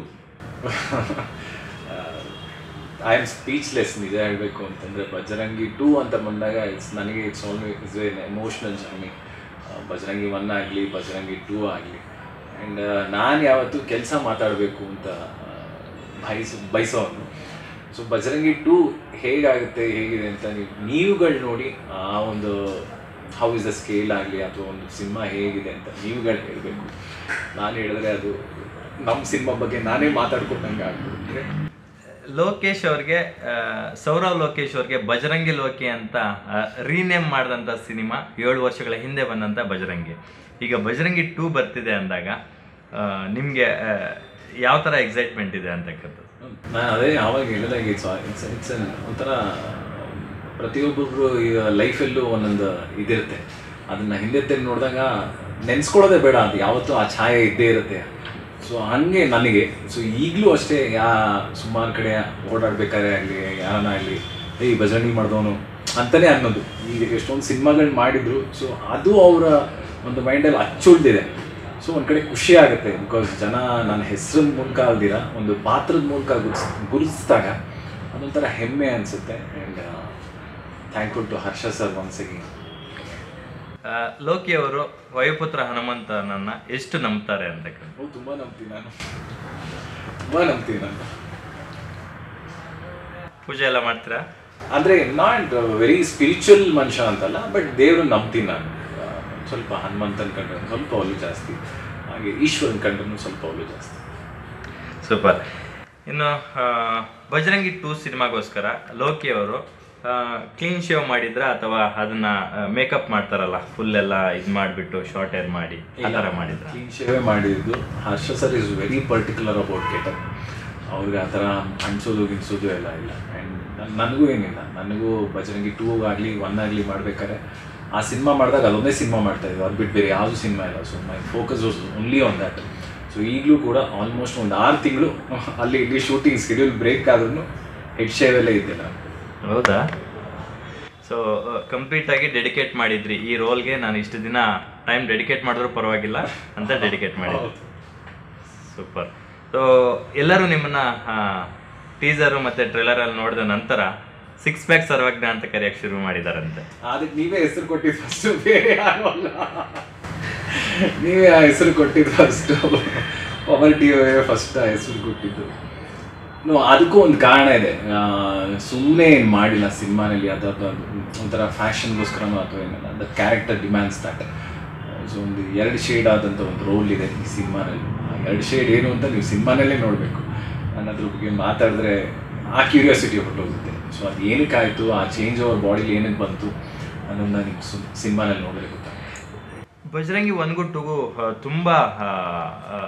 I am speechless ನಿಜ ಹೇಳಬೇಕು ಅಂತಂದರೆ ಬಜರಂಗಿ ಟೂ ಅಂತ ಬಂದಾಗ ಇಟ್ಸ್ ನನಗೆ it's always is an emotional journey Bajrangi one ಆಗಲಿ ಬಜರಂಗಿ ಟೂ ಆಗಲಿ ಆ್ಯಂಡ್ ನಾನು ಯಾವತ್ತೂ ಕೆಲಸ ಮಾತಾಡಬೇಕು ಅಂತ ಬಯಸ ಬಯಸೋನು ಸೊ ಬಜರಂಗಿ ಟೂ ಹೇಗಾಗುತ್ತೆ ಹೇಗಿದೆ ಅಂತ ನೀವು ನೀವುಗಳು ನೋಡಿ ಆ ಒಂದು ಹೌ ಇಸ್ ದ ಸ್ಕೇಲ್ ಆಗಲಿ ಅಥವಾ ಒಂದು ಸಿನಿಮಾ ಹೇಗಿದೆ ಅಂತ ನೀವುಗಳು ಹೇಳಬೇಕು ನಾನು ಹೇಳಿದ್ರೆ ಅದು ನಮ್ಮ ಸಿನಿಮಾ ಬಗ್ಗೆ ನಾನೇ ಮಾತಾಡ್ಕೊಂಡಂಗೆ ಆಗ್ಬಿಡುತ್ತೆ ಲೋಕೇಶ್ ಅವ್ರಿಗೆ ಆ, ಸೌರವ್ ಲೋಕೇಶ್ ಅವ್ರಿಗೆ ಬಜರಂಗಿ ಲೋಕಿ ಅಂತ ರೀನೇಮ್ ಮಾಡಿದಂಥ ಸಿನಿಮಾ ಏಳು ವರ್ಷಗಳ ಹಿಂದೆ ಬಂದಂಥ ಬಜರಂಗಿ ಈಗ ಬಜರಂಗಿ ಟೂ ಬರ್ತಿದೆ ಅಂದಾಗ ನಿಮಗೆ ಯಾವ ಥರ ಎಕ್ಸೈಟ್ಮೆಂಟ್ ಇದೆ ಅಂತಕ್ಕಂಥದ್ದು ನಾನು ಅದೇ ಆವಾಗ ಹೇಳಿದಾಗ ಇಟ್ಸ್ ಇಟ್ಸ್ ಇಟ್ಸ್ ಒಂಥರ ಪ್ರತಿಯೊಬ್ಬರು ಈಗ ಲೈಫಲ್ಲೂ ಒಂದೊಂದು ಇದಿರುತ್ತೆ ಅದನ್ನು ಹಿಂದೆ ತೆಗೆದು ನೋಡಿದಾಗ ನೆನೆಸ್ಕೊಳ್ಳೋದೇ ಬೇಡ ಅದು ಯಾವತ್ತೂ ಆ ಛಾಯೆ ಇದ್ದೇ ಇರುತ್ತೆ ಸೊ ಹಂಗೆ ನನಗೆ ಸೊ ಈಗಲೂ ಅಷ್ಟೇ ಯಾ ಸುಮಾರು ಕಡೆ ಓಡಾಡ್ಬೇಕಾದ್ರೆ ಆಗಲಿ ಯಾರನ್ನ ಆಗಲಿ ಏಯ್ ಭಜನೆ ಮಾಡಿದವನು ಅಂತಲೇ ಅನ್ನೋದು ಈಗ ಎಷ್ಟೊಂದು ಸಿನಿಮಾಗಳು ಮಾಡಿದ್ರು ಸೊ ಅದು ಅವರ ಒಂದು ಮೈಂಡಲ್ಲಿ ಅಚ್ಚುಳ್ದಿದೆ ಸೊ ಒಂದು ಕಡೆ ಖುಷಿ ಆಗುತ್ತೆ ಬಿಕಾಸ್ ಜನ ನನ್ನ ಹೆಸರಿನ ಮೂಲಕ ಅಲ್ದಿರ ಒಂದು ಪಾತ್ರದ ಮೂಲಕ ಗುರ್ಸ್ ಗುರುತಿಸಿದಾಗ ಅದೊಂಥರ ಹೆಮ್ಮೆ ಅನಿಸುತ್ತೆ and thankful to Harsha sir once again ಆ, ಲೋಕಿ ಅವರು ವಯುಪುತ್ರ ಹನುಮಂತನನ್ನ ಎಷ್ಟು ನಂಬ್ತಾರೆ ಅಂತಕ್ಕಂಥ ಓ ತುಂಬ ನಂಬ್ತೀನಿ ನಾನು ತುಂಬ ನಂಬ್ತೀನಿ ನಾನು ಪೂಜೆ ಎಲ್ಲ ಮಾಡ್ತೀರಾ ಅಂದರೆ ನಾಟ್ ವೆರಿ ಸ್ಪಿರಿಚುವಲ್ ಮನುಷ್ಯ ಅಂತಲ್ಲ ಬಟ್ ದೇವ್ರನ್ನ ನಂಬ್ತೀನಿ ನಾನು ಆ, ಒಂದ್ ಸ್ವಲ್ಪ ಹನುಮಂತನ ಕಂಡ್ರೆ ಒಂದ್ ಸ್ವಲ್ಪ ಒಲು ಜಾಸ್ತಿ ಹಾಗೆ ಈಶ್ವರನ ಕಂಡ್ರೂ ಸ್ವಲ್ಪ ಒಲು ಜಾಸ್ತಿ ಸೂಪರ್ ಇನ್ನು ಆ, ಬಜರಂಗಿ ಟೂ ಸಿನಿಮಾಗೋಸ್ಕರ ಲೋಕಿ ಅವರು ಕ್ಲೀನ್ ಶೇವ್ ಮಾಡಿದ್ರ ಅಥವಾ ಅದನ್ನ ಮೇಕಪ್ ಮಾಡ್ತಾರಲ್ಲ ಫುಲ್ ಎಲ್ಲ ಇದು ಮಾಡಿಬಿಟ್ಟು ಶಾರ್ಟ್ ಹೇರ್ ಮಾಡಿ ಆ ಥರ ಮಾಡಿದ್ರ ಕ್ಲೀನ್ ಶೇವೇ ಮಾಡಿದ್ದು Harsha sir is very particular about getup ಅವ್ರಿಗೆ ಆ ಥರ ಅನ್ಸೋದು ಗಿನ್ಸೋದು ಎಲ್ಲ ಇಲ್ಲ ಆ್ಯಂಡ್ ನನಗೂ ಏನಿಲ್ಲ ನನಗೂ ಬಜರಂಗಿ ಟೂ ಆಗಲಿ ಒನ್ ಆಗಲಿ ಮಾಡ್ಬೇಕಾದ್ರೆ ಆ ಸಿನಿಮಾ ಮಾಡಿದಾಗ ಅದೊಂದೇ ಸಿನಿಮಾ ಮಾಡ್ತಾ ಇದ್ವಿ ಅದು ಬಿಟ್ಟು ಬೇರೆ ಯಾವುದು ಸಿನಿಮಾ ಇಲ್ಲ so my focus was only on that so ಈಗಲೂ ಕೂಡ ಆಲ್ಮೋಸ್ಟ್ ಒಂದು ಆರು ತಿಂಗಳು ಅಲ್ಲಿ ಇಲ್ಲಿ ಶೂಟಿಂಗ್ ಸ್ಕೆಡ್ಯೂಲ್ ಬ್ರೇಕ್ ಆದ್ರೂ ಹೆಡ್ ಶೇವೆಲ್ಲ ಇದ್ದೆ ನಾನು ಹೌದಾ ಸೊ ಕಂಪ್ಲೀಟ್ ಆಗಿ ಡೆಡಿಕೇಟ್ ಮಾಡಿದ್ರಿ ಈ ರೋಲ್ಗೆ ನಾನು ಇಷ್ಟು ದಿನ ಟೈಮ್ ಡೆಡಿಕೇಟ್ ಮಾಡಿದ್ರು ಪರವಾಗಿಲ್ಲ ಅಂತ ಡೆಡಿಕೇಟ್ ಮಾಡಿದ್ರಿ ಸೂಪರ್ ಸೊ ಎಲ್ಲರೂ ನಿಮ್ಮನ್ನ ಟೀಸರು ಮತ್ತು ಟ್ರೇಲರಲ್ಲಿ ನೋಡಿದ ನಂತರ ಸಿಕ್ಸ್ ಪ್ಯಾಕ್ ಸರ್ವಜ್ಞ ಅಂತ ಕರೆಯಕ್ಕೆ ಶುರು ಮಾಡಿದಾರಂತೆ ಅದಕ್ಕೆ ನೀವೇ ಹೆಸರು ಕೊಟ್ಟಿದ್ದು ಫಸ್ಟು ಬೇರೆ ಯಾರು ಅಲ್ಲ ನೀವೇ ಆ ಹೆಸರು ಕೊಟ್ಟಿದ್ದು ಫಸ್ಟು ಪವರ್ ಟಿ ಫಸ್ಟ್ ಆ ಹೆಸರು ಕೊಟ್ಟಿದ್ದು ನೋ ಅದಕ್ಕೂ ಒಂದು ಕಾರಣ ಇದೆ ಸುಮ್ಮನೆ ಏನು ಮಾಡಿಲ್ಲ ಸಿನಿಮಾನಲ್ಲಿ ಅದಾದ ಒಂಥರ ಫ್ಯಾಷನ್ಗೋಸ್ಕರನೋ ಅಥವಾ ಏನಿಲ್ಲ the character demands that so ಒಂದು ಎರಡು ಶೇಡ್ ಆದಂಥ ಒಂದು ರೋಲ್ ಇದೆ ಈ ಸಿನಿಮಾನಲ್ಲಿ ಆ ಎರಡು ಶೇಡ್ ಏನು ಅಂತ ನೀವು ಸಿನಿಮಾನಲ್ಲೇ ನೋಡಬೇಕು ನಾನು ಅದ್ರ ಬಗ್ಗೆ ಮಾತಾಡಿದ್ರೆ ಆ ಕ್ಯೂರಿಯಾಸಿಟಿ ಹೊರಟೋಗುತ್ತೆ ಸೊ ಅದು ಏನಕ್ಕಾಯಿತು ಆ ಚೇಂಜ್ ಓವರ್ ಬಾಡಿಲಿ ಏನಕ್ಕೆ ಬಂತು ಅನ್ನೋದನ್ನ ನೀವು ಸಿನಿಮಾನಲ್ಲಿ ನೋಡಿದ್ರೆ ಗೊತ್ತಾಗುತ್ತೆ ಬಜರಂಗಿ ಒನ್ಗೂ ಟೂಗೂ ತುಂಬ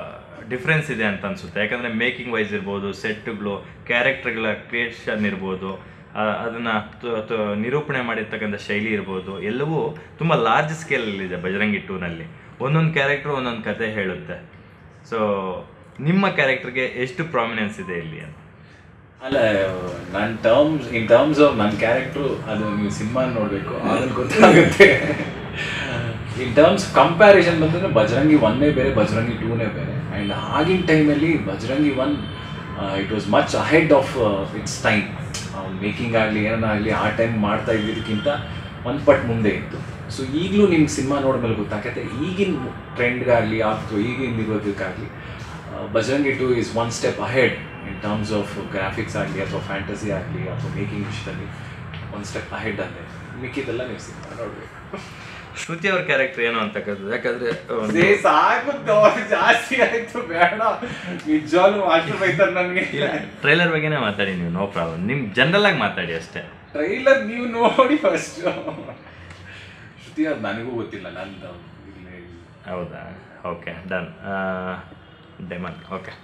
ಡಿಫ್ರೆನ್ಸ್ ಇದೆ ಅಂತ ಅನಿಸುತ್ತೆ ಯಾಕಂದರೆ ಮೇಕಿಂಗ್ ವೈಸ್ ಇರ್ಬೋದು ಸೆಟ್ಗಳು ಕ್ಯಾರೆಕ್ಟರ್ಗಳ ಕ್ರಿಯೇಷನ್ ಇರ್ಬೋದು ಅದನ್ನು ನಿರೂಪಣೆ ಮಾಡಿರ್ತಕ್ಕಂಥ ಶೈಲಿ ಇರ್ಬೋದು ಎಲ್ಲವೂ ತುಂಬ ಲಾರ್ಜ್ ಸ್ಕೇಲಲ್ಲಿದೆ ಬಜರಂಗಿ ಟೂನಲ್ಲಿ ಒಂದೊಂದು ಕ್ಯಾರೆಕ್ಟ್ರು ಒಂದೊಂದು ಕತೆ ಹೇಳುತ್ತೆ ಸೊ ನಿಮ್ಮ ಕ್ಯಾರೆಕ್ಟರ್ಗೆ ಎಷ್ಟು ಪ್ರಾಮಿನೆನ್ಸ್ ಇದೆ ಇಲ್ಲಿ ಅಂತ ಅಲ್ಲ ನನ್ನ ಟರ್ಮ್ಸ್ ಇನ್ ಟರ್ಮ್ಸ್ ಆಫ್ ನನ್ನ ಕ್ಯಾರೆಕ್ಟ್ರು ಅದು ನೀವು ಸಿನಿಮಾ ನೋಡಬೇಕು ಅದ್ರಲ್ಲಿ ಗೊತ್ತಾಗುತ್ತೆ ಇನ್ ಟರ್ಮ್ಸ್ ಕಂಪ್ಯಾರಿಸನ್ ಬಂದರೆ ಬಜರಂಗಿ ಒನ್ನೇ ಬೇರೆ ಬಜರಂಗಿ ಟೂನೇ ಬೇರೆ ಆ್ಯಂಡ್ ಆಗಿನ ಟೈಮಲ್ಲಿ Bajrangi one it was much ahead of its time making ಆಗಲಿ ಏನಾಗಲಿ ಆ ಟೈಮ್ ಮಾಡ್ತಾ ಇದ್ದಿದ್ದಕ್ಕಿಂತ ಒಂದು ಪಟ್ ಮುಂದೆ ಇತ್ತು ಸೊ ಈಗಲೂ ನಿಮ್ಗೆ ಸಿನಿಮಾ ನೋಡಿದ್ಮೇಲೆ ಗೊತ್ತಾಗತ್ತೆ ಈಗಿನ ಟ್ರೆಂಡ್ಗಾಗಲಿ ಅಥವಾ ಈಗಿನ ಇರೋದಕ್ಕಾಗಲಿ Bajrangi two is one step ahead in terms of graphics ಆಗಲಿ ಅಥವಾ ಫ್ಯಾಂಟಸಿ ಆಗಲಿ ಅಥವಾ ಮೇಕಿಂಗ್ ವಿಷಯದಲ್ಲಿ ಒಂದು ಸ್ಟೆಪ್ ಅಹೆಡ್ ಅಂದೆ ಮಿಕ್ಕಿದೆಲ್ಲ ನೀವು ಸಿನಿಮಾ ನೋಡಬೇಕು ಶ್ರುತಿ ಅವ್ರ ಕ್ಯಾರೆಕ್ಟರ್ ಏನು ಅಂತ ಕರೆದು ಯಾಕಂದ್ರೆ ಒಂದು- ಸಾಕು ಜಾಸ್ತಿ ಆಯ್ತು ಬೇಡ ನಿಜವಾಗ್ಲೂ ಮಾಸ್ಟರ್ ಬೈತಾರೆ ನನಗೆ ಇಲ್ಲ ಟ್ರೈಲರ್ ಬಗ್ಗೆನೇ ಮಾತಾಡಿ ನೀವು ನೋ ಪ್ರಾಬ್ಲಮ್ ನಿಮ್ ಜನರಲ್ ಆಗಿ ಮಾತಾಡಿ ಅಷ್ಟೇ ಟ್ರೈಲರ್ ನೀವು ನೋಡಿ ಫಸ್ಟ್ ಶ್ರುತಿ ಅದು ನನಗೂ ಗೊತ್ತಿಲ್ಲ ನಂದು ಇಲ್ಲೇ ಹೌದಾ ಓಕೆ ಡನ್ ಡೆಮನ್ ಓಕೆ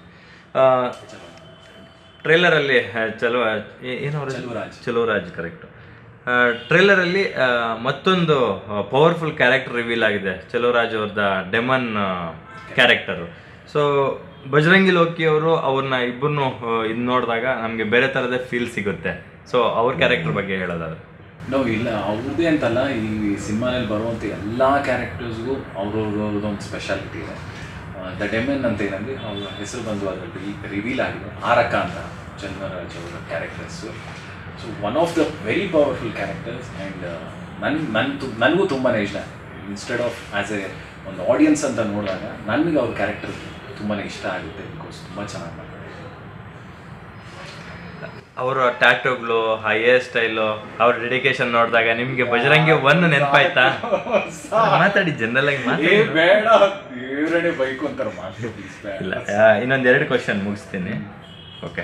ಟ್ರೈಲರಲ್ಲಿ ಚಲೋ ಏನೋ ಚಲುವರಾಜ್. ಚಲುವರಾಜ್ ಕರೆಕ್ಟು ಟ್ರೈಲರಲ್ಲಿ ಮತ್ತೊಂದು ಪವರ್ಫುಲ್ ಕ್ಯಾರೆಕ್ಟರ್ ರಿವೀಲ್ ಆಗಿದೆ ಚಲುವರಾಜ್ ಅವ್ರದ demon character so Bajrangi Loki ಅವರು ಅವ್ರನ್ನ ಇಬ್ಬರನ್ನು ಇದು ನೋಡಿದಾಗ ನಮಗೆ ಬೇರೆ ಥರದ ಫೀಲ್ ಸಿಗುತ್ತೆ ಸೊ ಅವ್ರ ಕ್ಯಾರೆಕ್ಟರ್ ಬಗ್ಗೆ ಹೇಳೋದಾದ್ರೆ ನಾವು ಇಲ್ಲ ಅವ್ರದ್ದೇ ಅಂತಲ್ಲ ಈ ಸಿನಿಮಾನಲ್ಲಿ ಬರುವಂಥ ಎಲ್ಲ ಕ್ಯಾರೆಕ್ಟರ್ಸ್ಗೂ ಅವ್ರವ್ರದ್ದೊಂದು ಸ್ಪೆಷಾಲಿಟಿ ಇದೆ ದ ಡೆಮೆನ್ ಅಂತ ಏನಂದ್ರೆ ಅವ್ರ ಹೆಸರು ಬಂದು ಅದರಲ್ಲಿ ರಿವೀಲ್ ಆಗಿದೆ ಆರಕ ಅಂತ ಚಂದ್ರರಾಜ್ ಅವರ characters so one of the very powerful characters and ನನ್ ನನ್ ತು ನನಗೂ ತುಂಬಾ ಇಷ್ಟ ಇನ್ಸ್ಟೆಡ್ ಆಫ್ ಆ್ಯಸ್ ಎ ಒಂದು ಆಡಿಯನ್ಸ್ ಅಂತ ನೋಡಿದಾಗ ನನಗೆ ಅವ್ರ ಕ್ಯಾರೆಕ್ಟರ್ ತುಂಬಾ ಇಷ್ಟ ಆಗುತ್ತೆ ಬಿಕಾಸ್ ತುಂಬ ಚೆನ್ನಾಗಿ ಮಾಡ್ತಾರೆ ಅವರ ಟ್ಯಾಟೋಗಳು ಆ ಹೇರ್ ಸ್ಟೈಲು ಅವ್ರ ಡೆಡಿಕೇಶನ್ ನೋಡಿದಾಗ ನಿಮ್ಗೆ ಬಜರಂಗಿ ಒನ್ ನೆನಪಾಯ್ತಾ ಮಾತಾಡಿ ಜನರಲ್ ಆಗಿ ಏ ಮಾತಾಡಿ ಬೇಡ ದೇವರೇ ಬೈಕು ಅಂತಾರೆ ಮಾಸ್ಟರ್ ಪ್ಲೀಸ್ ಬೇಡ ಇಲ್ಲ ಇನ್ನೊಂದು ಎರಡು ಕ್ವಶನ್ ಮುಗಿಸ್ತೀನಿ ಓಕೆ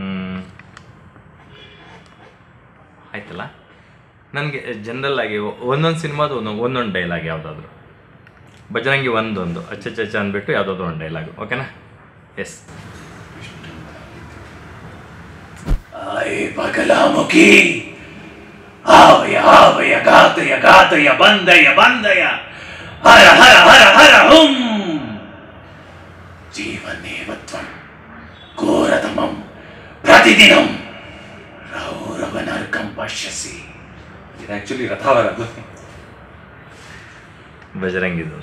ಆಯ್ತಲ್ಲ ನನಗೆ ಜನರಲ್ ಆಗಿ ಒಂದೊಂದು ಸಿನಿಮಾದು ಒಂದೊಂದು ಒಂದೊಂದು ಡೈಲಾಗ್ ಯಾವುದಾದ್ರು ಬಜರಂಗಿ ಒಂದೊಂದು ಅಚ್ಚಚ್ಚ ಅಂದ್ಬಿಟ್ಟು ಯಾವುದಾದ್ರು ಒಂದು ಡೈಲಾಗು ಓಕೆನಾ ಎಸ್ ಆಯ್ ಬಗಲಾಮುಖಿ ಆವಯ ಆವಯ ಗಾತಯ ಗಾತಯ ಬಂದಯ ಬಂದಯ ಹರ ಹರ ಹರ ಹರ ಹುಂ ಜೀವನೇವ ತ್ವಂ ಘೋರತಮಂ ಪ್ರತಿದಿನಂ ರೌರವನರ್ಕಂ ಪಶ್ಯಸಿ ಇದು ಆ್ಯಕ್ಚುಲಿ ರಥಾವರದು ಬಜರಂಗಿದು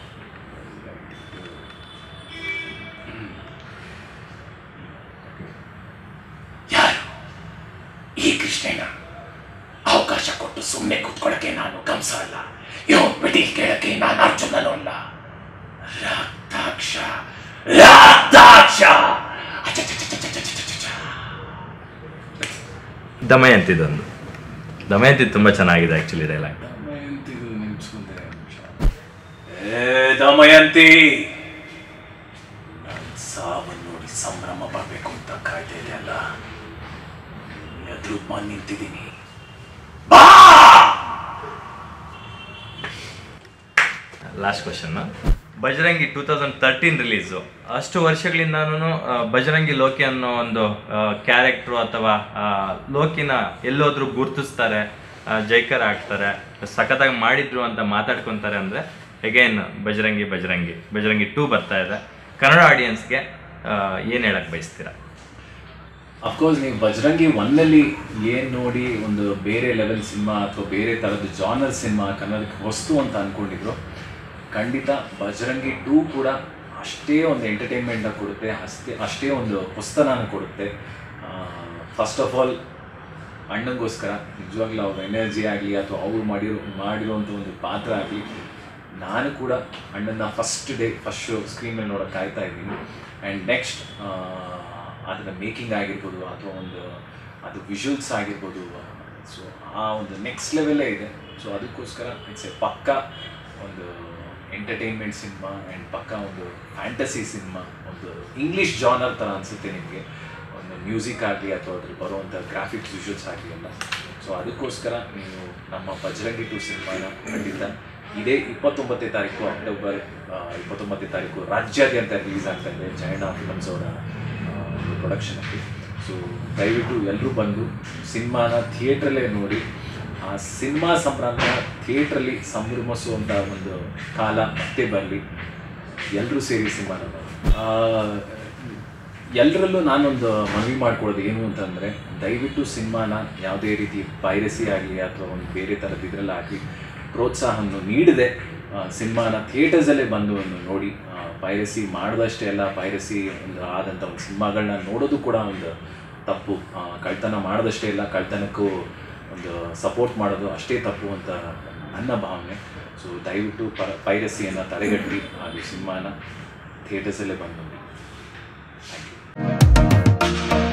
ಯಾರು ಈ ಕೃಷ್ಣನ ಅವಕಾಶ ಕೊಟ್ಟು ಸುಮ್ಮನೆ ಕೂತ್ಕೊಳ್ಳಕ್ಕೆ ನಾನು ಕಂಸ ಅಲ್ಲ ಇವನ್ ಬಿಡಿ ಕೇಳಕ್ಕೆ ನಾನು ಅರ್ಜುನನೂ ಅಲ್ಲ ರಕ್ತಾಕ್ಷ ರಕ್ತಾಕ್ಷ ಅಚ್ಚಚ್ಚಚ್ಚಚ್ಚಚ್ಚಚ್ಚಚ್ಚ. ದಮಯಂತಿದೊಂದು ದಮಯಂತಿ ತುಂಬ ಚೆನ್ನಾಗಿದೆ ಆ್ಯಕ್ಚುಲಿ ಡೈಲಾಗ್ ದಮಯಂತಿದು ನೆನ್ಸ್ಕೊಂಡೆ ಏ ದಮಯಂತಿ ನನ್ ಸಾವನ್ನು ನೋಡಿ ಸಂಭ್ರಮ ಪಡ್ಬೇಕು ಅಂತ ಕಾಯ್ತಾ ಇದೆಯಲ್ಲ ಎದುರು ಬಂದು ನಿಂತಿದ್ದೀನಿ ಬಾ last question Bajrangi two thousand thirteen release ಅಷ್ಟು ವರ್ಷಗಳಿಂದನೂ ಬಜರಂಗಿ ಲೋಕಿ ಅನ್ನೋ ಒಂದು ಕ್ಯಾರೆಕ್ಟ್ರು ಅಥವಾ ಆ, ಲೋಕಿನ ಎಲ್ಲೋದ್ರೂ ಗುರ್ತಿಸ್ತಾರೆ ಆ, ಜೈಕರ್ ಆಗ್ತಾರೆ ಸಖತ್ತಾಗಿ ಮಾಡಿದ್ರು ಅಂತ ಮಾತಾಡ್ಕೊತಾರೆ ಅಂದರೆ ಅಗೈನ್ ಬಜರಂಗಿ ಬಜರಂಗಿ ಬಜರಂಗಿ ಟೂ ಬರ್ತಾ ಇದೆ ಕನ್ನಡ ಆಡಿಯನ್ಸ್ಗೆ ಏನು ಹೇಳಕ್ಕೆ ಬಯಸ್ತೀರಾ ಅಫ್ಕೋರ್ಸ್ ನೀವು ಬಜರಂಗಿ ಒಂದಲ್ಲಿ ಏನು ನೋಡಿ ಒಂದು ಬೇರೆ ಲೆವೆಲ್ ಸಿನಿಮಾ ಅಥವಾ ಬೇರೆ ಥರದ ಜಾನರ್ ಸಿನಿಮಾ ಕನ್ನಡಕ್ಕೆ ಹೊಸ್ತು ಅಂತ ಅಂದ್ಕೊಂಡಿದ್ರು ಖಂಡಿತ ಬಜರಂಗಿ ಟೂ ಕೂಡ ಅಷ್ಟೇ ಒಂದು ಎಂಟರ್ಟೈನ್ಮೆಂಟ್ನ ಕೊಡುತ್ತೆ ಅಷ್ಟೇ ಅಷ್ಟೇ ಒಂದು ಹೊಸ್ತನ ಕೊಡುತ್ತೆ ಫಸ್ಟ್ ಆಫ್ ಆಲ್ ಅಣ್ಣಂಗೋಸ್ಕರ ನಿಜವಾಗ್ಲೂ ಅವ್ರ ಎನರ್ಜಿ ಆಗಲಿ ಅಥವಾ ಅವ್ರು ಮಾಡಿರೋ ಮಾಡಿರುವಂಥ ಒಂದು ಪಾತ್ರ ಆಗಲಿ ನಾನು ಕೂಡ ಅಣ್ಣನ first day first show screen ಮೇಲೆ ನೋಡೋಕೆ ಕಾಯ್ತಾ ಇದ್ದೀನಿ ಆ್ಯಂಡ್ ನೆಕ್ಸ್ಟ್ ಅದರ ಮೇಕಿಂಗ್ ಆಗಿರ್ಬೋದು ಅಥವಾ ಒಂದು ಅದು ವಿಜುವಲ್ಸ್ ಆಗಿರ್ಬೋದು ಸೊ ಆ ಒಂದು ನೆಕ್ಸ್ಟ್ ಲೆವೆಲ್ಲೇ ಇದೆ ಸೊ ಅದಕ್ಕೋಸ್ಕರ ಇಟ್ಸ್ ಎ ಪಕ್ಕ ಒಂದು ಎಂಟರ್ಟೈನ್ಮೆಂಟ್ ಸಿನಿಮಾ ಆ್ಯಂಡ್ ಪಕ್ಕ ಒಂದು ಫ್ಯಾಂಟಸಿ ಸಿನಿಮಾ ಒಂದು ಇಂಗ್ಲೀಷ್ ಜಾನರ್ ಥರ ಅನಿಸುತ್ತೆ ನಿಮಗೆ ಒಂದು ಮ್ಯೂಸಿಕ್ ಆಗಲಿ ಅಥವಾ ಅದ್ರಲ್ಲಿ ಬರುವಂಥ ಗ್ರಾಫಿಕ್ಸ್ ವಿಜುವಲ್ಸ್ ಆಗಲಿ ಎಲ್ಲ ಸೊ ಅದಕ್ಕೋಸ್ಕರ ನೀವು ನಮ್ಮ ಬಜರಂಗಿ ಟು ಸಿನಿಮಾನ ಖಂಡಿತ ಇದೇ ಇಪ್ಪತ್ತೊಂಬತ್ತನೇ ತಾರೀಕು ಅಕ್ಟೋಬರ್ ಆ, ಇಪ್ಪತ್ತೊಂಬತ್ತನೇ ತಾರೀಕು ರಾಜ್ಯಾದ್ಯಂತ ರಿಲೀಸ್ ಆಗ್ತಾ ಇದೆ ಜಯಣ್ಣ ಫಿಲಮ್ಸ್ ಅವರ ಪ್ರೊಡಕ್ಷನಲ್ಲಿ ಸೊ ದಯವಿಟ್ಟು ಎಲ್ಲರೂ ಬಂದು ಸಿನಿಮಾನ ಥಿಯೇಟ್ರಲ್ಲೇ ನೋಡಿ ಆ ಸಿನಿಮಾ ಸಂಭ್ರಮ ಥಿಯೇಟ್ರಲ್ಲಿ ಸಂಭ್ರಮಿಸುವಂಥ ಒಂದು ಕಾಲ ಮತ್ತೆ ಬರಲಿ ಎಲ್ಲರೂ ಸೇರಿ ಸಿನಿಮಾನ ನೋಡಿ. ಆ, ಎಲ್ಲರಲ್ಲೂ ನಾನೊಂದು ಮನವಿ ಮಾಡ್ಕೊಳ್ಳೋದು ಏನು ಅಂತಂದರೆ ದಯವಿಟ್ಟು ಸಿನಿಮಾನ ಯಾವುದೇ ರೀತಿ ಪೈರಸಿ ಆಗಲಿ ಅಥವಾ ಒಂದು ಬೇರೆ ಥರದ್ದು ಇದರಲ್ಲಿ ಆಗಲಿ ಪ್ರೋತ್ಸಾಹವನ್ನು ನೀಡದೆ ಸಿನಿಮಾನ ಥಿಯೇಟರ್ಸಲ್ಲೇ ಬಂದು ಒಂದು ನೋಡಿ ಪೈರಸಿ ಮಾಡಿದಷ್ಟೇ ಅಲ್ಲ ಪೈರಸಿ ಒಂದು ಆದಂಥ ಒಂದು ಸಿನಿಮಾಗಳನ್ನ ನೋಡೋದು ಕೂಡ ಒಂದು ತಪ್ಪು ಆ, ಕಳ್ತನ ಮಾಡಿದಷ್ಟೇ ಇಲ್ಲ ಕಳ್ತನಕ್ಕೂ ಒಂದು ಸಪೋರ್ಟ್ ಮಾಡೋದು ಅಷ್ಟೇ ತಪ್ಪು ಅಂತ ನನ್ನ ಭಾವನೆ ಸೊ ದಯವಿಟ್ಟು ಪ ಪೈರಸಿಯನ್ನು ತಡೆಗಟ್ಟಿ ಹಾಗೂ ಸಿನಿಮಾನ ಥಿಯೇಟರ್ಸಲ್ಲೇ ಬಂದು ನೋಡಿ ಥ್ಯಾಂಕ್ ಯು